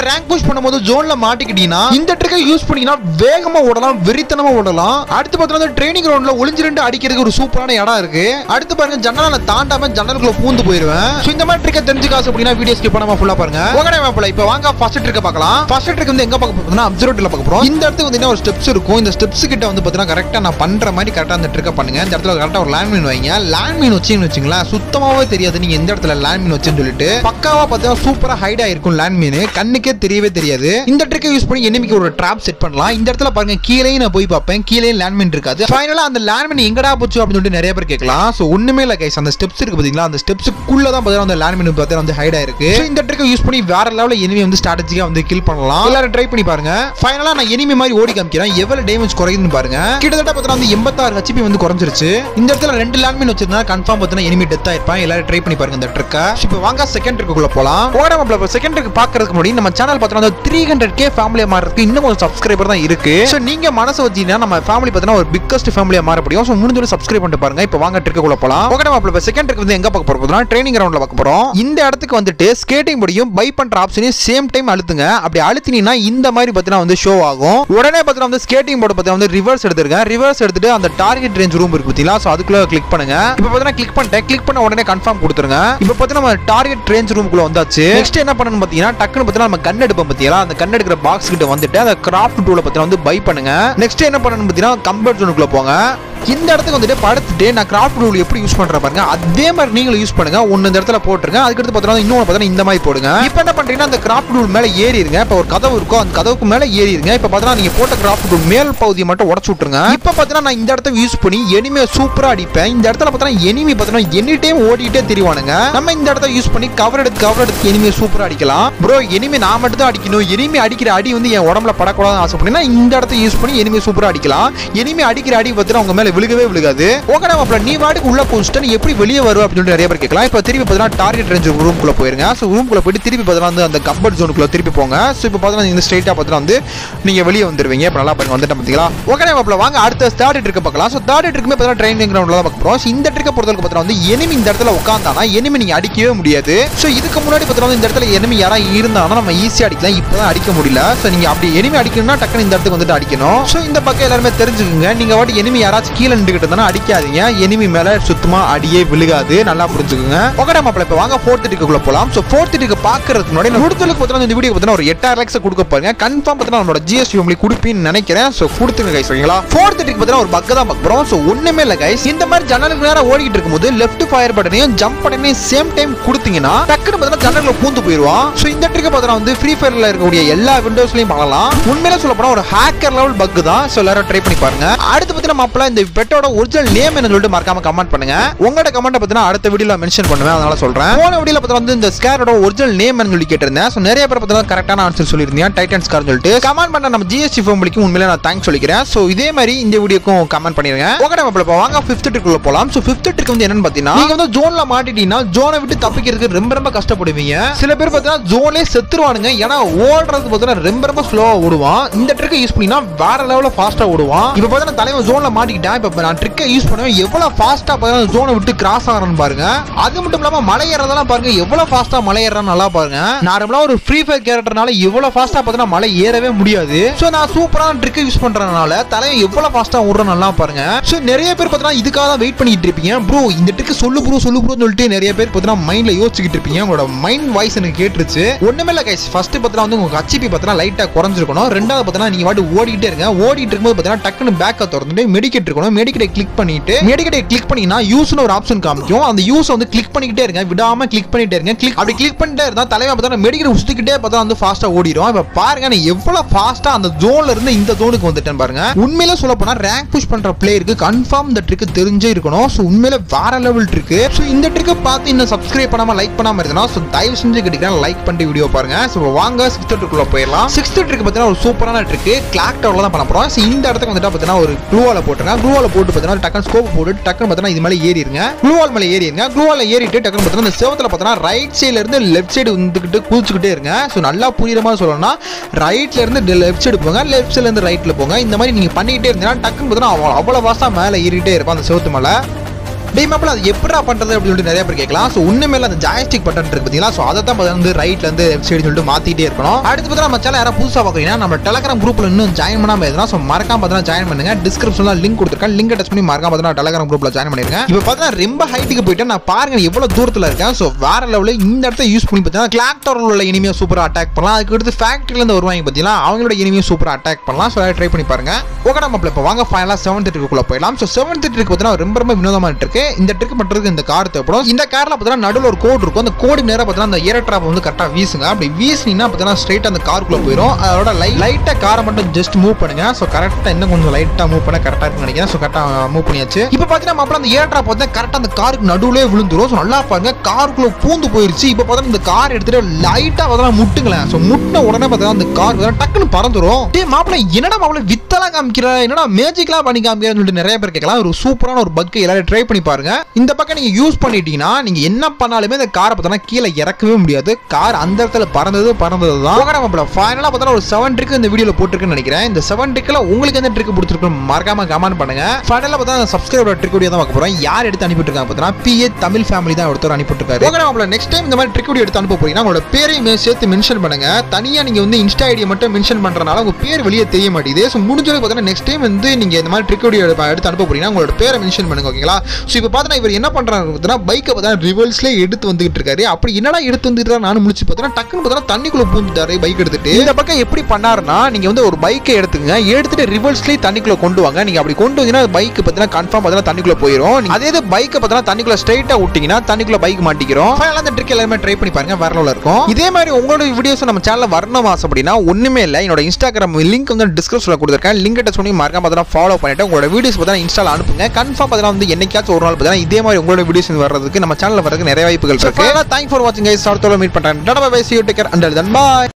rank push பண்ணும்போது ஜோன்ல மாட்டிக்கிட்டீங்கன்னா இந்த ட்ரிக்கை யூஸ் பண்ணீங்கன்னா வேகமா ஓடலாம் வெறித்தனமா ஓடலாம் அடுத்து பார்த்தீங்கன்னா ட்ரைனிங் கிரவுண்ட்ல ஒளிஞ்சிருந்து அடிக்கிறதுக்கு ஒரு சூப்பரான இடம் இருக்கு அடுத்து பாருங்க ஜன்னலை தாண்டாம ஜன்னலுக்குள்ள பூந்து போயிருவேன் So, இந்த மாதிரி ட்ரிக்கை தெரிஞ்சுக்க ஆசை அப்படின்னா வீடியோ ஸ்கிப் பண்ணாம ஃபுல்லா பாருங்க ஓகே மேப்ல இப்போ வாங்க ஃபர்ஸ்ட் ட்ரிக்கை பார்க்கலாம் ஃபர்ஸ்ட் ட்ரிக் வந்து எங்க பார்க்க போறோம்னா அப்சர்வேட்டர்ல பார்க்க போறோம் இந்த இடத்துக்கு வந்து ஒரு ஸ்டெப்ஸ் இருக்கும் இந்த ஸ்டெப்ஸ் கிட்ட வந்து பார்த்தீங்கன்னா கரெக்டா நான் பண்ற மாதிரி கரெக்டா அந்த ட்ரிக்கை பண்ணுங்க இந்த இடத்துல கரெக்டா ஒரு லேண்ட் மீன் வைங்க லேண்ட் மீன் வச்சீங்கன்னு வச்சுங்களேன் சுத்தமாவே தெரியாது நீங்க எந்த இடத்துல லேண்ட் மீன் வச்சுன்னு சொல்லிட்டு பக்காவா பார்த்தீங்கன்னா சூப்பரா ஹைட் ஆயிருக்கும் லேண்ட் மீன் கண்ணுக்கே தெரியவே தெரியாது இந்த ட்ரிக்கை யூஸ் பண்ணி எனிமிக்கு ஒரு ட்ராப் செட் பண்ணலாம் இந்த இடத்துல பாருங்க கீழே நான் போய் பார்ப்பேன் கீழே லேண்ட் மீன் இருக்காது ஃபைனலா அந்த லேண்ட் மீன் எங்கடா போச்சு அப்படின்னு சொல்லிட்டு நிறைய பேர் கேட்கலாம் ஸோ ஒண்ணுமே இல்லை கைஸ் அந்த ஸ்டெப்ஸ் இருக்கு பாத்தீங்களா அந்த ஸ்டெப்ஸுக்குள்ள தான் பார்த்தீங்கன்னா அந்த லேண்ட் மீன் பார்த்தீங்கன்னா வந்து ஹைட் ஆயிருக்கு So, இந்த ட்ரிக்கை யூஸ் பண்ணி வேற லெவலில் எனிமி வந்து ஸ்ட்ராட்டஜிக்கா வந்து கில் பண்ணலாம் எல்லாரும் ட்ரை பண்ணி பாருங்க ஃபைனலா நான் எனிமி மாதிரி ஓடி காமிக்கிறேன் எவ்வளவு டேமேஜ் குறையுதுன்னு பாருங்க கிட்டத்தட்ட பார்த்தீங்கன்னா வந்து எண்பத்தாறு ஹெச்பி வந்து குறைஞ்சிருச்சு இந்த இடத்துல ரெண்டு லேண்ட் மீன் வச்சிருந்தா கன்ஃபார்ம் பார்த்தீங்கன்னா எனிமி டெத் ஆயிருப்பான் எல்லாரும் ட்ரை பண்ணி பாருங்க இந்த ட்ரிக்கை இப்போ வாங்க செகண்ட் ட்ரிக்குள்ள போலாம் ஓடாம செகண்ட் ட்ரிக் பாக்குறதுக்கு முன்னாடி நம்ம சேனல் பார்த்தீங்கன்னா த்ரீ ஹண்ட்ரட் கே ஃபேமிலியா மாறதுக்கு இன்னும் கொஞ்சம் சப்ஸ்கிரைபர் தான் இருக்கு ஸோ நீங்க மனசு வச்சீங்கன்னா நம்ம ஃபேமிலி பார்த்தீங்கன்னா ஒரு பிக்கஸ்ட் ஃபேமிலியா மாற முடியும் ஸோ முடிஞ்சு சப்ஸ்கிரைப் பண்ணிட்டு பாருங்க இப்போ வாங்க ட்ரிக்குள்ள போலாம் ஓகே நம்ம இப்போ செகண்ட் ட்ரிக் வந்து எங்க பார்க்க போறோம் ட்ரைனிங் கிரவுண்ட்ல பார்க்க போறோம் இந்த இடத்துக்கு வந்துட்டு ஸ்கேட்டிங் முடியும் பை பண்ற ஆப்ஷனையும் சேம் டைம் அழுத்துங்க அப்படி அழுத்தினீங்கன்னா இந்த மாதிரி பார்த்தீங்கன்னா வந்து ஷோ ஆகும் உடனே பார்த்தீங்கன்னா வந்து ஸ்கேட்டிங் போர்டு பார்த்தீங்கன்னா வந்து ரிவர்ஸ் எடுத்துருக்கேன் ரிவர்ஸ் எடுத்துட்டு அந்த டார்கெட் ரேஞ்ச் ரூம் இருக்கு பார்த்தீங்களா ஸோ அதுக்குள்ள கிளிக் பண்ணுங்க இப்போ பார்த்தீங்கன்னா கிளிக் பண்ணிட்டேன் கிளிக் பண்ண உடனே கன்ஃபார்ம் கொடுத்துருங்க இப்போ பார்த்தீங்கன்னா நம்ம டார்கெட் ரேஞ்ச் ரூமுக்குள்ள வந்தாச்சு நெக்ஸ்ட் என்ன பண்ணணும் பார்த்தீங்கன்னா டக்குன்னு பார்த்தீங்கன்னா நம்ம கன் எடுப்போம் பார்த்தீங்களா அந்த கன் எடுக்கிற பாக்ஸ் கிட்ட வந்துட்டு அந்த கிராஃப்ட் டூல பார்த்தீங்கன்னா வந்து பை பண்ணுங்க நெக்ஸ்ட் என்ன பண்ணணும் பார்த்தீங்கன்னா கம்பர்ட் ஜோனுக்குள்ள போங்க இந்த இடத்துக்கு வந்துட்டு படுத்துட்டு நான் கிராஃப்ட் ரூல் எப்படி யூஸ் பண்றேன் பாருங்க அதே மாதிரி நீங்களும் யூஸ் பண்ணுங்க ஒன்னு இந்த இடத்துல போட்டுருங்க அதுக்கடுத்து பார்த்தீங்கன்னா இன்னொன்று பார்த்தீங்கன்னா இந்த மாதிரி போடுங்க இப்போ என்ன பண்றீங்கன்னா அந்த கிராஃப்ட் ரூல் மேலே ஏறிடுங்க இப்போ ஒரு கதவு இருக்கும் அந்த கதவுக்கு மேலே ஏறிடுங்க இப்போ பார்த்தீங்கன்னா நீங்க போட்ட கிராஃப்ட் ரூல் மேல் பகுதியை மட்டும் உடச்சு விட்டுருங்க இப்போ பார்த்தீங்கன்னா நான் இந்த இடத்த யூஸ் பண்ணி எனிமே சூப்பரா அடிப்பேன் இந்த இடத்துல பார்த்தீங்கன்னா எனிமி பார்த்தீங்கன்னா எனி டைம் ஓடிட்டே தெரிவானுங்க நம்ம இந்த இடத்த யூஸ் பண்ணி கவர் எடுத்து கவர் எடுத்து எனிமே சூப்பரா அடிக்கலாம் ப்ரோ எனிமே நான் மட்டும் தான் அடிக்கணும் எனிமே அடிக்கிற அடி வந்து என் உடம்புல படக்கூடாதுன்னு ஆசைப்பட்டீங்கன்னா இந்த இடத்த யூஸ் பண்ணி எனிமே சூப்பரா அடிக்கலாம் எனிமே அடிக்கிற அடி பார்த்தீங்கன்னா உங்க மேல விழுகவே விழுகாது ஓகே நம்ம நீ வாட்டுக்கு உள்ள போச்சுட்டு நீ எப்படி வெளியே வருவ அப்படின்னு சொல்லிட்டு நிறைய பேர் கேட்கலாம் இப்போ திருப்பி பார்த்தீங்கன்னா டார்கெட் ரேஞ்ச் ரூம்குள்ள போயிருங்க ஸோ ரூம்குள்ள போயிட்டு திருப்பி பார்த்தீங்கன்னா வந்து அந்த கம்பர்ட் ஜோனுக்குள்ள திருப்பி போங்க ஸோ இப்போ பார்த்தீங்கன்னா இந்த ஸ்ட்ரைட்டாக பார்த்தீங்கன்னா வந்து நீங்க வெளியே வந்துருவீங்க இப்போ நல்லா பாருங்க வந்துட்டு பார்த்தீங்களா ஓகே நம்ம வாங்க அடுத்த தேர்ட் ட்ரிக் பார்க்கலாம் ஸோ தேர்ட் ட்ரிக்குமே பார்த்தீங்கன்னா ட்ரைனிங் கிரவுண்ட்ல தான் பார்க்க போறோம் So, இந்த ட்ரிக்கை பொறுத்தவரைக்கும் பார்த்தீங்கன்னா வந்து enemy இந்த இடத்துல உட்காந்தானா enemy நீங்க அடிக்கவே முடியாது ஸோ இதுக்கு முன்னாடி பார்த்தீங்கன்னா இந்த இடத்துல enemy யாராவது இருந்தாங்கன்னா நம்ம ஈஸியாக அடிக்கலாம் இப்போ தான் அடிக்க முடியல ஸோ நீங்க அப்படி enemy அடிக்கணும்னா டக்குன்னு இந்த இடத்துக்கு வந்துட்டு அடிக்கணும் ஸோ இந்த பக்கம் எல்லாருமே தெரிஞ்சுக்கோங்க நீங்க வாட்டி enemy யாராச்சும் கீழே நின்றுக்கிட்டு இருந்தா அடிக்காதீங்க enemy மேல சுத்தமா அடியே விழுகாது நல்லா புரிஞ்சுக்கோங்க ஓகே நம்ம இப்போ வாங்க ஃபோர்த் ட்ரிக்குள்ள போலாம் ஸோ ஃபோர்த் ட்ரிக்கு பார்க்கறதுக்கு முன்னாடி நான் கொடுத்தலுக்கு பார்த்தீங்கன்னா இந்த வீடியோ பார்த்தீங்கன்னா ஒரு எட்டாயிரம் லேக்ஸ் கொடுக்க பாருங்க கன்ஃபார்ம் பார்த்தீங்கன்னா நம்மளோட ஜிஎஸ்டி உங்களுக்கு கொடுப்பீன்னு நினைக்கிறேன் ஸோ கொடுத்துங்க கைஸ் ஓகேங்களா ஃபோர்த் ட்ரிக் பார்த்தீங்கன்னா ஒரு பக் தான் பார்க்க போறோம் ஸோ ஒண்ணுமே இல்லை கைஸ் இந்த மாதிரி ஜன்னலுக்கு நேரம் ஓடிக்கிட்டு இருக்கும்போது லெஃப்ட் ஃபயர் பட்டனையும் ஜம்ப் பட்டனையும் சேம் டைம் கொடுத்தீங்கன்னா டக்குன்னு பார்த்தீங்கன்னா ஜன்னலுக்குள்ள பூந்து போயிடுவான் ஸோ இந்த ட்ரிக் பார்த்தீங்கன்னா வந்து ஃப்ரீ ஃபயர்ல இருக்கக்கூடிய எல்லா விண்டோஸ்லையும் பண்ணலாம் உண்மையில சொல்ல போனா ஒரு ஹேக்கர் லெவல் பக் தான் ஸோ எல்லாரும் ட்ரை பண்ணி பாருங்க அடுத்து பார்த்தீங்கன்னா மாப்பிள இந்த பெட்டோட ஒரிஜினல் நேம் என்ன சொல்லிட்டு மறக்காம கமெண்ட் பண்ணுங்க உங்களோட கமெண்ட் பார்த்தீங்கன்னா அடுத்த வீடியோல மென்ஷன் பண்ணுவேன் அதனால சொல்றேன் போன வீடியோல பார்த்தீங்கன்னா வந்து இந்த ஸ்கேரோட ஒரிஜினல் நேம் என்ன சொல்லி கேட்டிருந்தேன் ஸோ நிறைய பேர் பார்த்தீங்கன்னா கரெக்டான ஆன்சர் சொல்லியிருந்தீங்க டைட்டன் ஸ்கார்னு சொல்லிட்டு கமெண்ட் பண்ண நம்ம ஜிஎஸ்டி ஃபேமிலிக்கு உண்மையில நான் தேங்க்ஸ் சொல்லிக்கிறேன் ஸோ இதே மாதிரி இந்த வீடியோக்கும் கமெண்ட் பண்ணிருங்க ஓகே நம்ம இப்போ வாங்க ஃபிஃப்த் ட்ரிக்குள்ள போலாம் ஸோ ஃபிஃப்த் ட்ரிக் வந்து என்னன்னு பார்த்தீங்கன்னா நீங்க வந்து ஜோன்ல மாட்டிட்டீங்கன்னா ஜோனை விட்டு தப்பிக்கிறதுக்கு ரொம்ப ரொம்ப கஷ்டப்படுவீங்க சில பேர் பார்த்தீங்கன்னா ஜோன்லேயே செத்துருவானுங்க ஏன்னா ஓடுறது பார்த்தீங்கன்னா ரொம்ப ரொம்ப ஸ்லோவா ஓடுவான் இந்த ட்ரிக்கை யூஸ் பண்ணினா வேற லெவலில் ஃபாஸ்டா ஓடுவான் இப்போ பார்த்தீங்கன்னா தலைவன் ஜோன்ல மாட்டிக்கிட்டேன் இப்போ நான் ட்ரிக்கை யூஸ் பண்ணுவேன் எவ்வளவு ஃபாஸ்டா பார்த்தீங்கன்னா ஜோனை விட்டு கிராஸ் ஆகிறான்னு பாருங்க அது மட்டும் இல்லாம மலை ஏறதெல்லாம் பாருங்க எவ்வளவு ஃபாஸ்டா மலை ஏறான்னு நல்லா பாருங்க நார்மலா ஒரு ஃப்ரீ ஃபயர் கேரக்டர்னால எவ்வளவு ஃபாஸ்டா பார்த்தீங்கன்னா மலை ஏறவே முடியாது ஸோ நான் சூப்பரான ட்ரிக் யூஸ் பண்றதுனால தலைவன் எவ்வளவு ஃபாஸ்டா ஓடுறேன் நல்லா பாருங்க ஸோ நிறைய பேர் பார்த்தீங்கன்னா இதுக்காக தான் வெயிட் பண்ணிட்டு இருப்பீங்க ப்ரோ இந்த ட்ரிக் சொல்லு ப்ரோ சொல்லு ப்ரோன்னு சொல்லிட்டு நிறைய பேர் பார்த்தீங்கன்னா மைண்ட்ல யோசிச்சுக்கிட்டு இருப்பீங்க உங்களோட மைண்ட் வாய்ஸ் எனக்கு கேட்டுருச்சு ஒண்ணுமே இல்லை கைஸ் ஃபர்ஸ்ட் பார்த்தீங்கன்னா வந்து உங்க ஹச்சிபி பார்த்தீங்கன்னா லைட்டா குறைஞ்சிருக்கணும் ரெண்டாவது பார்த்தீங்கன்னா நீங்க வாட்டி ஓடிட்டே இருங்க ஓடிட்டு இருக்கும்போது பார்த்தீங்கன்னா டக்குன்னு பேக்கை திறந்துட்டு மெடிக்கெட் இருக்கணும் மெடிக்கெட்டை கிளிக் பண்ணிட்டு மெடிக்கெட்டை கிளிக் பண்ணினா யூஸ்னு ஒரு ஆப்ஷன் காமிக்கும் அந்த யூஸ் வந்து கிளிக் பண்ணிக்கிட்டே இருங்க விடாம கிளிக் பண்ணிட்டே இருங்க கிளிக் அப்படி கிளிக் பண்ணிட்டே இருந்தா தலைவன் பார்த்தா மெடிக்கெட் சுத்திக்கிட்டே பார்த்தா வந்து ஃபாஸ்டா ஓடிடும் இப்ப பாருங்க நான் எவ்வளவு ஃபாஸ்டா அந்த ஜோன்ல இருந்து இந்த ஜோனுக்கு வந்துட்டேன் பாருங்க உண்மையில சொல்ல போனா ரேங்க் புஷ் பண்ற பிளேயருக்கு கன்ஃபார்ம் இந்த ட்ரிக் தெரிஞ்சே இருக்கணும் ஸோ உண்மையில வேற லெவல் ட்ரிக் ஸோ இந்த ட்ரிக்கை பார்த்து இன்னும் சப்ஸ்கிரைப் பண்ணாம லைக் பண்ணாம இருந்தா ஸோ தயவு செஞ்சு கேட்டுக்கிறேன் லைக் பண்ணிட்டு வீடியோ பாருங்க ஸோ வாங்க சிக்ஸ்த் ட்ரிக்குள்ள போயிடலாம் சிக்ஸ்த் ட்ரிக் பார்த்தீங்கன்னா ஒரு சூப்பரான ட்ரிக் கிளாக் டவர்ல தான் பண்ண போறோம் ஸோ இந்த இடத்துக்கு வந்துட்டு பார்த்தீங்கன்னா ஒரு க்ளூவால போட்டுருங்க க்ளூவால போட்டு பார்த்தீங்கன்னா டக்குனு ஸ்கோப் போட்டு டக்குனு பார்த்தீங்கன்னா இது மேலே ஏறிடுங்க க்ளூவால் மேலே ஏறிடுங்க க்ளூவால ஏறிட்டு டக்குனு பார்த்தீங்கன்னா இந்த செவத்துல பார்த்தீங்கன்னா ரைட் சைடுல இருந்து லெஃப்ட் சைடு வந்துக்கிட்டு குதிச்சுக்கிட்டே இருங்க ஸோ நல்லா புரியுற மாதிரி சொல்லணும்னா ரைட்ல இருந்து லெஃப்ட் சைடு போங்க லெஃப்ட் சைடுல இருந்து ரைட்ல போங்க இந்த மாதிரி நீங்க பண்ணிக்கிட்டே இருந்தீங்கன்னா டக்குன்னு பார்த்தீங்கன்னா அவ்வளோ அவ்வளோ வாசா மேலே ஏறிட்டே இருப்பான் அந்த செவத்து மேலே டே மாப்பிள அது எப்படா பண்றது அப்படின்னு சொல்லிட்டு நிறைய பேர் கேட்கலாம் ஸோ உண்மையில அந்த ஜாய்ஸ்டிக் பட்டன் இருக்கு பார்த்தீங்களா ஸோ அதை தான் வந்து ரைட்ல இருந்து லெஃப்ட் சைடு சொல்லிட்டு மாத்திட்டே இருக்கணும் அடுத்து பார்த்தா நம்ம சேனல் யாராவது புதுசாக பார்க்குறீங்கன்னா நம்ம டெலகிராம் குரூப்ல இன்னும் ஜாயின் பண்ணாம இருந்தா ஸோ மறக்காம பார்த்தா ஜாயின் பண்ணுங்க டிஸ்கிரிப்ஷன்ல லிங்க் கொடுத்துருக்கேன் லிங்க் டச் பண்ணி மறக்காம பார்த்தா டெலகிராம் குரூப்ல ஜாயின் பண்ணிருங்க இப்போ பார்த்தா ரொம்ப ஹைட்டுக்கு போயிட்டு நான் பாருங்க எவ்வளவு தூரத்துல இருக்கேன் ஸோ வேற லெவலில் இந்த இடத்த யூஸ் பண்ணி பார்த்தீங்கன்னா கிளாக் டவர் உள்ள இனிமே சூப்பரா அட்டாக் பண்ணலாம் அதுக்கு அடுத்து ஃபேக்டரியில இருந்து வருவாங்க பார்த்தீங்களா அவங்களோட இனிமே சூப்பரா அட்டாக் பண்ணலாம் ஸோ ட்ரை பண்ணி பாருங்க ஓகே நம்ம இப்போ வாங்க ஃபைனலாக செவன்த் ட்ரிக்குள்ள போயிடலாம் ஸோ செவன்த் ட்ரிக் பார்த்தீங்கன்னா ரொம்ப ரொம்ப வினோதமான இருக்கு இந்த ட்ரிக் பண்ணுறதுக்கு இந்த கார் தேவைப்படும் இந்த கார்ல பார்த்தீங்கன்னா நடுவில் ஒரு கோடு இருக்கும் அந்த கோடு நேரம் பார்த்தீங்கன்னா அந்த ஏர் ட்ராப் வந்து கரெக்டாக வீசுங்க அப்படி வீசினீங்கன்னா பார்த்தீங்கன்னா ஸ்ட்ரைட் அந்த காருக்குள்ள போயிடும் அதோட லைட் லைட்டாக காரை மட்டும் ஜஸ்ட் மூவ் பண்ணுங்க ஸோ கரெக்டாக இன்னும் கொஞ்சம் லைட்டாக மூவ் பண்ண கரெக்டாக இருக்குன்னு நினைக்கிறேன் ஸோ கரெக்டாக மூவ் பண்ணியாச்சு இப்போ பார்த்தீங்கன்னா மாப்பிள அந்த ஏர் ட்ராப் வந்து கரெக்டாக அந்த காருக்கு நடுவுலே விழுந்துரும் ஸோ நல்லா பாருங்க காருக்குள்ள பூந்து போயிருச்சு இப்போ பார்த்தீங்கன்னா இந்த கார் எடுத்துட்டு லைட்டாக பார்த்தீங்கன்னா முட்டுங்களேன் ஸோ முட்டின உடனே பார்த்தீங்கன்னா அந்த கார் பார்த்தீங்கன்னா டக்குன்னு பறந்துரும் டே மாப்பிள என்னடா மாப்பிள வித்தலாம் காமிக்கிற என்னடா மேஜிக்லாம் பண்ணி காமிக்கிறேன்னு சொல்லிட்டு நிறைய பேர் கேட்கலாம் ஒரு சூப்பரான ஒரு பக்கு எல்லாரும் ட்ரை பண்ணி பாருங்க இந்த பக்கம் நீங்க யூஸ் பண்ணிட்டீங்கன்னா நீங்க என்ன பண்ணாலுமே இந்த காரை பார்த்தோன்னா கீழே இறக்கவே முடியாது கார் அந்த இடத்துல பறந்தது பறந்தது தான் ஓகே மாப்பிள ஃபைனலாக பார்த்தா ஒரு செவன் ட்ரிக் இந்த வீடியோல போட்டிருக்குன்னு நினைக்கிறேன் இந்த செவன் ட்ரிக்ல உங்களுக்கு எந்த ட்ரிக் பிடிச்சிருக்குன்னு மறக்காம கமெண்ட் பண்ணுங்க ஃபைனலாக பார்த்தா சப்ஸ்கிரைபர் ட்ரிக் வீடியோ தான் பார்க்க போறோம் யார் எடுத்து அனுப்பிட்டு இருக்காங்க பார்த்தீங்கன்னா பிஏ தமிழ் ஃபேமிலி தான் ஒருத்தர் அனுப்பிட்டு இருக்காரு ஓகே மாப்பிள நெக்ஸ்ட் டைம் இந்த மாதிரி ட்ரிக் வீடியோ எடுத்து அனுப்ப போறீங்கன்னா உங்களோட பேரையும் சேர்த்து மென்ஷன் பண்ணுங்க தனியா நீங்க வந்து இன்ஸ்டா ஐடியை மட்டும் மென்ஷன் பண்றதுனால உங்க பேர் வெளியே தெரிய மாட்டேங்குது ஸோ முடிஞ்சது பார்த்தீங்கன்னா நெக்ஸ்ட் டைம் வந்து நீங்க இந்த மாதிரி ட்ரிக் வீடியோ எடுத்து அனுப்ப போறீங்கன்னா உங்களோட பேரை மென்ஷன் பண்ணுங்க ஓகேங்களா ஸோ இப்போ பார்த்தா இவர் என்ன பண்றாரு பார்த்தீங்கன்னா பைக்கை பார்த்தா ரிவர்ஸ்லேயே எடுத்து வந்துகிட்டு இருக்காரு அப்படி என்னடா எடுத்து வந்துட்டு நானும் முடிச்சு பார்த்தீங்கன்னா டக்குன்னு பார்த்தீங்கன்னா தண்ணிக்குள்ள பூந்துட்டாரு பைக் எடுத்துட்டு இந்த பக்கம் எப்படி பண்ணாருன்னா நீங்க வந்து ஒரு பைக்கை எடுத்துங்க எடுத்துட்டு ரிவர்ஸ்லேயே தண்ணிக்குள்ள கொண்டு வாங்க நீங்க அப்படி கொண்டு வந்தீங்கன்னா பைக் பார்த்தீங்கன்னா கன்ஃபார்ம் பார்த்தீங்கன்னா தண்ணிக்குள்ள போயிடும் நீங்க அதே இது பைக்கை பார்த்தீங்கன்னா தண்ணிக்குள்ள ஸ்ட்ரைட்டா விட்டீங்கன்னா தண்ணிக்குள்ள பைக் மாட்டிக்கிறோம் ஃபைனலாக அந்த ட்ரிக் எல்லாமே ட்ரை பண்ணி பாருங்க வேற level இருக்கும் இதே மாதிரி உங்களோட வீடியோஸ் நம்ம சேனல்ல வரணும் ஆசைப்படினா ஒண்ணுமே இல்லை என்னோட இன்ஸ்டாகிராம் லிங்க் வந்து டிஸ்கிரிப்ஷன்ல கொடுத்துருக்கேன் லிங்க் டச் பண்ணி மறக்காம பார்த்தீங்கன்னா ஃபாலோ பண்ணிட்டு உங்களோட வீடியோஸ் பார்த்தீங்கன்னா இன்ஸ்டால அனுப்புங்க கன்ஃபார்ம் பார்த்தீங்கன்னா வந்து என்னைக்காச்சும் ஒரு நாள் பார்த்தீங்கன்னா இதே மாதிரி உங்களோட வீடியோஸ் வர்றதுக்கு நம்ம சேனல்ல வரதுக்கு நிறைய வாய்ப்புகள் இருக்கு தேங்க் ஃபார் வாட்சிங் கைஸ் அடுத்த மீட் பண்றேன் டாடா bye see you take care அண்டர் தன் பாய்